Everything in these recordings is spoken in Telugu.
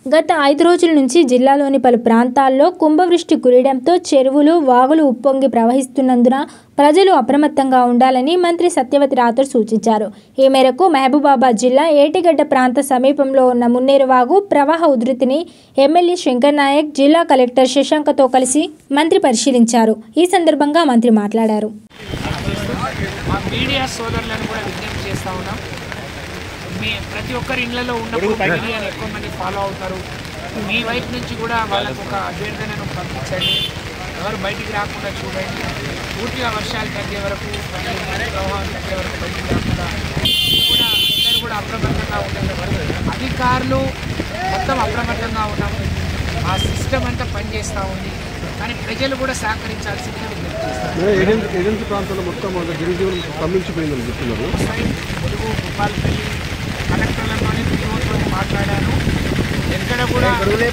గత ఐదు రోజుల నుంచి జిల్లాలోని పలు ప్రాంతాల్లో కుంభవృష్టి కురియడంతో చెరువులు వాగులు ఉప్పొంగి ప్రవహిస్తున్నందున ప్రజలు అప్రమత్తంగా ఉండాలని మంత్రి సత్యవతి రాథోడ్ సూచించారు ఈ మేరకు మహబూబాబాద్ జిల్లా ఏటిగడ్డ ప్రాంత సమీపంలో ఉన్న మున్నేరు వాగు ప్రవాహ ఉధృతిని ఎమ్మెల్యే శంకర్ నాయక్ జిల్లా కలెక్టర్ శశాంకతో కలిసి మంత్రి పరిశీలించారు ఈ సందర్భంగా మంత్రి మాట్లాడారు మా మీడియా సోదరులను కూడా విజ్ఞప్తి చేస్తూ ఉన్నాం మీ ప్రతి ఒక్కరి ఇళ్లలో ఉన్నప్పుడు మీడియాని ఎక్కువ మంది ఫాలో అవుతారు మీ వైపు నుంచి కూడా వాళ్ళకు ఒక అభ్యర్థనను పంపించండి ఎవరు బయటికి రాకుండా చూడండి పూర్తిగా వర్షాలు తగ్గే వరకు మళ్ళీ నది ప్రవాహం తగ్గే వరకు బయటికి రాకుండా కూడా అందరూ కూడా అప్రమత్తంగా ఉండాలి అధికారులు మొత్తం అప్రమత్తంగా ఉన్నాము ఆ సిస్టమ్ అంతా పనిచేస్తూ ఉంది కానీ ప్రజలు కూడా సహకరించాల్సిందిగా విజ్ఞప్తి చేస్తారు ఏజెన్సీ ఏజెన్సీ ప్రాంతంలో మొత్తం వాళ్ళ గిరిజీవులు స్తంభించిపోయిందని చెప్తున్నారు ములుగు భూపాలపల్లి కలెక్టర్లతోని పిఓతో మాట్లాడాను ఎక్కడ కూడా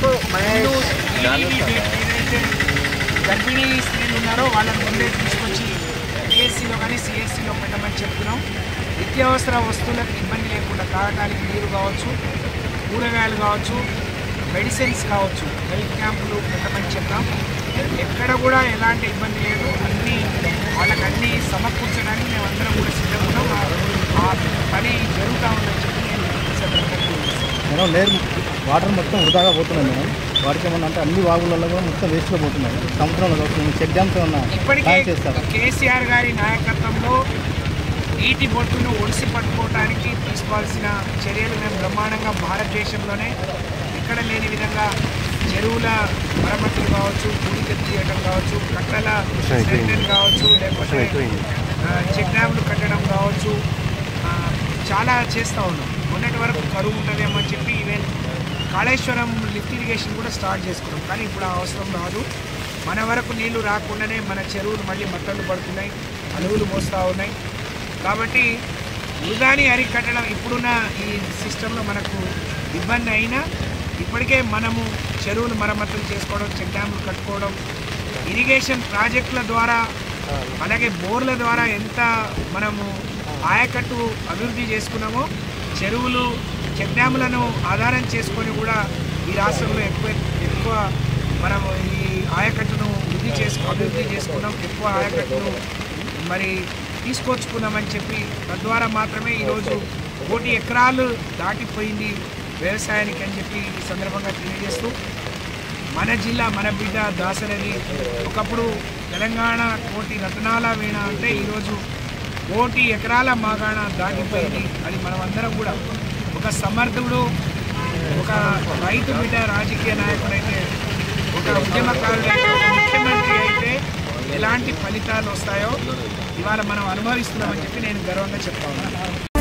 ముందు ఈడీ ఏదైతే గర్భిణీ స్త్రీలు ఉన్నారో వాళ్ళని ముందే తీసుకొచ్చి పిఎస్సిలో కానీ సిఎస్సిలో పెట్టమని చెప్తున్నాం నిత్యావసర వస్తువులకు ఇబ్బంది లేకుండా తాగడానికి నీరు కావచ్చు కూరగాయలు కావచ్చు మెడిసిన్స్ కావచ్చు హెల్త్ క్యాంపులు పెట్టమని చెప్పాం ఎక్కడ కూడా ఎలాంటి ఇబ్బంది లేదు అన్నీ వాళ్ళకి అన్నీ సమకూర్చడానికి మేము అందరం కూడా సిద్ధంగా ఉన్నాం ఆ- ఆ పని జరుగుతూ ఉందని చెప్పి నేను ఈ సందర్భంగా తెలియజేస్తున్నాను. మేడం లేరు వాటర్ మొత్తం వృధాగా పోతున్నాయి మేడం వాటికి ఏమన్నా అంటే అన్ని వాగులలో కూడా మొత్తం వేస్ట్లో పోతున్నాయి సముద్రంలో వస్తుంది చెక్ డ్యామ్స్ ఏమన్నా ఇప్పటికే ప్లాన్ చేస్తారు కేసీఆర్ గారి నాయకత్వంలో నీటి బొట్టును ఒడిసి పట్టుకోవడానికి తీసుకోవాల్సిన చర్యలు మేము బ్రహ్మాండంగా భారతదేశంలోనే ఎక్కడ లేని విధంగా చెరువుల మరమ్మతులు కావచ్చు భూమి తీయడం కావచ్చు కట్టల స్ట్రెంథెన్ కావచ్చు లేకపోతే ఆ, చెక్ డ్యాములు కట్టడం కావచ్చు ఆ, చాలా చేస్తూ ఉన్నాం మొన్నటి వరకు కరువు ఉంటుందేమో అని చెప్పి ఈవెన్ కాళేశ్వరం లిఫ్ట్ ఇరిగేషన్ కూడా స్టార్ట్ చేసుకున్నాం కానీ ఇప్పుడు ఆ అవసరం రాదు మన వరకు నీళ్లు రాకుండానే మన చెరువులు మళ్ళీ మట్టలు పడుతున్నాయి అలుగులు మోస్తూ ఉన్నాయి కాబట్టి వృధాని అరికట్టడం ఇప్పుడున్న ఈ సిస్టంలో మనకు ఇబ్బంది అయినా ఇప్పటికే మనము చెరువులు మరమ్మతులు చేసుకోవడం చెక్ డ్యాములు కట్టుకోవడం ఇరిగేషన్ ప్రాజెక్టుల ద్వారా అలాగే బోర్ల ద్వారా ఎంత మనము ఆయకట్టు అభివృద్ధి చేసుకున్నామో చెరువులు చెక్ డ్యాములను ఆధారం చేసుకొని కూడా ఈ రాష్ట్రంలో ఎక్కువ ఎక్కువ మనము ఈ ఆయకట్టును వృద్ధి చేసుకు అభివృద్ధి చేసుకున్నాం ఎక్కువ ఆయకట్టును మరి తీసుకొచ్చుకున్నామని చెప్పి తద్వారా మాత్రమే ఈరోజు కోటి ఎకరాలు దాటిపోయింది వ్యవసాయానికి అని చెప్పి ఈ సందర్భంగా తెలియజేస్తూ మన జిల్లా మన బిడ్డ దాసరథి ఒకప్పుడు తెలంగాణ కోటి రత్నాల వీణ అంటే ఈరోజు కోటి ఎకరాల మాగాణ దాటిపోయింది అది మనం అందరం కూడా ఒక సమర్థుడు ఒక రైతు బిడ్డ రాజకీయ నాయకుడు అయితే ఒక ఉద్యమకారుడు అయితే, ఒక ముఖ్యమంత్రి అయితే ఎలాంటి ఫలితాలు వస్తాయో ఇవాళ మనం అనుభవిస్తున్నామని చెప్పి నేను గర్వంగా చెప్తా ఉన్నాను